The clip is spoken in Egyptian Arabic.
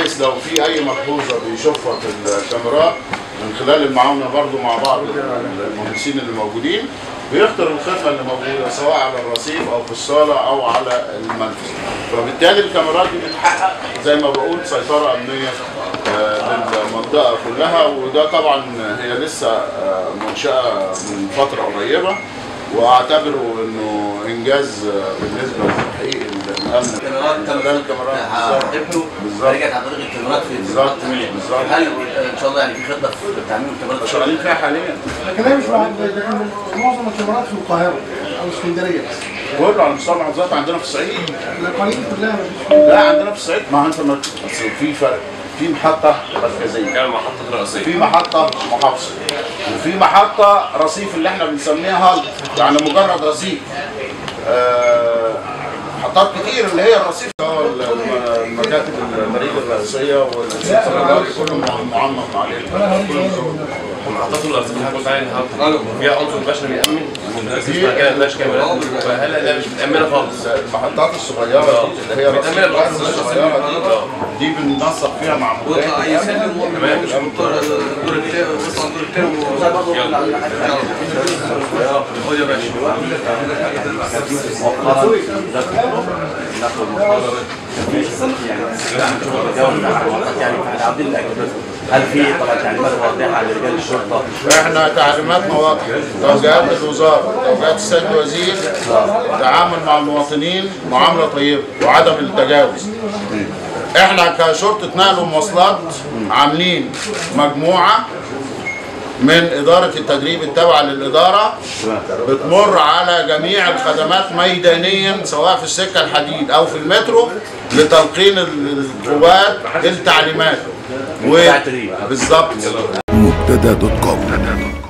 بحيث لو في اي ملحوظه بيشوفها في الكاميرات من خلال المعاونه برضو مع بعض المهندسين اللي موجودين بيختار الخدمه اللي موجوده سواء على الرصيف او في الصاله او على المنفذ فبالتالي الكاميرات دي بتحقق زي ما بقول سيطره امنيه آه، للمنطقه كلها وده طبعا هي لسه آه، منشاه من فتره قريبه واعتبره انه انجاز آه، بالنسبه لتحقيق الامن الكاميرات تم خلال الكاميرات بالظبط. ابنه بالظبط. رجعت عن طريق الكاميرات في بالظبط. الكاميرات بالظبط. هل ان شاء الله يعني في خطه في تعميم الكاميرات شغالين فيها حاليا لكن هي مش واحد لكن معظم الكاميرات في القاهره او اسكندريه بس كله على مستوى المحافظات عندنا في الصعيد الاقاليم كلها مفيش لا عندنا في الصعيد ما انت ما بس في فرق في محطه مركزيه كان محطة رئيسية في محطه محافظه وفي محطه رصيف اللي احنا بنسميها هالك يعني مجرد رصيف آه، محطات كتير اللي هي الرصيف هو ال- الم- المكاتب البريد الرئيسيه والسلسله كله معمق عليه المحطات الرئيسية هتكون فعلا فيها عنصر بشري بيأمن اسمها كده مش كاميرا فهلا لا مش متأمنة خالص المحطات الصغيره دي اللي هي رصيف بتعملها الغاز بس- الصغيره دي دي بننسق فيها مع ويطلع مديريات يسلم تمام. مش مضطر الدور التاني ويطلع الدور التاني خد يا باشا هل في طبعا تعليمات واضحه لرجال الشرطه احنا تعليماتنا واضحه توجيهات الوزاره توجيهات السيد الوزير التعامل مع المواطنين معامله طيبه وعدم التجاوز احنا كشرطه نقل ومواصلات عاملين مجموعه من إدارة التدريب التابعة للإدارة بتمر على جميع الخدمات ميدانيا سواء في السكة الحديد أو في المترو لتلقين القوات التعليمات و... بالظبط مبتدا دوت كوم